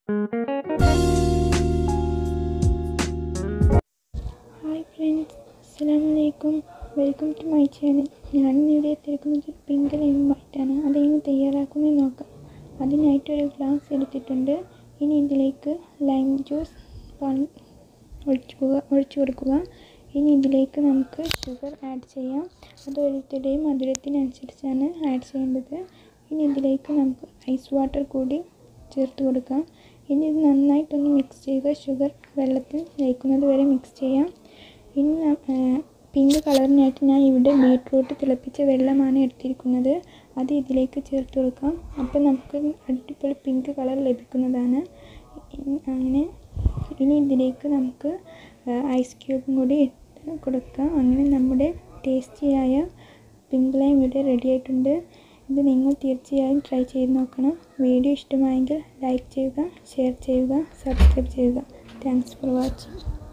hi friends അസ്സലാമു അലൈക്കും welcome to my channel ഞാനിന്നിവിടെ എത്തിയിരിക്കുന്നത് പിങ്ക് ലൈമുമായിട്ടാണ് അതെങ്ങനെ തയ്യാറാക്കുന്നത് നോക്കാം അതിനായിട്ടൊരു ഗ്ലാസ് എടുത്തിട്ടുണ്ട് ഇനി ഇതിലേക്ക് ലൈം ജ്യൂസ് ഒഴിക്കുക ഒഴിച്ചു കൊടുക്കുക ഇനി ഇതിലേക്ക് നമുക്ക് ഷുഗർ ആഡ് ചെയ്യാം അത് ഓരോരുത്തരുടെയും മധുരത്തിനനുസരിച്ചാണ് ആഡ് ചെയ്യേണ്ടത് ഇനി ഇതിലേക്ക് നമുക്ക് ഐസ് വാട്ടർ കൂടി ചേർത്ത് കൊടുക്കാം ഇനി ഇത് നന്നായിട്ടൊന്ന് മിക്സ് ചെയ്യുക ഷുഗർ വെള്ളത്തിൽ ലയിക്കുന്നത് വരെ മിക്സ് ചെയ്യാം ഇനി പിങ്ക് കളറിനായിട്ട് ഞാൻ ഇവിടെ ബീട്രൂട്ട് തിളപ്പിച്ച വെള്ളമാണ് എടുത്തിരിക്കുന്നത് അത് ഇതിലേക്ക് ചേർത്ത് കൊടുക്കാം അപ്പോൾ നമുക്ക് അടിപൊളി പിങ്ക് കളർ ലഭിക്കുന്നതാണ് അങ്ങനെ ഇനി ഇതിലേക്ക് നമുക്ക് ഐസ് ക്യൂബും കൂടി ഇട്ട് കൊടുക്കാം അങ്ങനെ നമ്മുടെ ടേസ്റ്റിയായ പിങ്ക് ലൈം ഇവിടെ റെഡി ആയിട്ടുണ്ട് ഇത് നിങ്ങൾ തീർച്ചയായും ട്രൈ ചെയ്ത് നോക്കണം വീഡിയോ ഇഷ്ടമായെങ്കിൽ ലൈക്ക് ചെയ്യുക ഷെയർ ചെയ്യുക സബ്സ്ക്രൈബ് ചെയ്യുക താങ്ക്സ് ഫോർ വാച്ചിങ്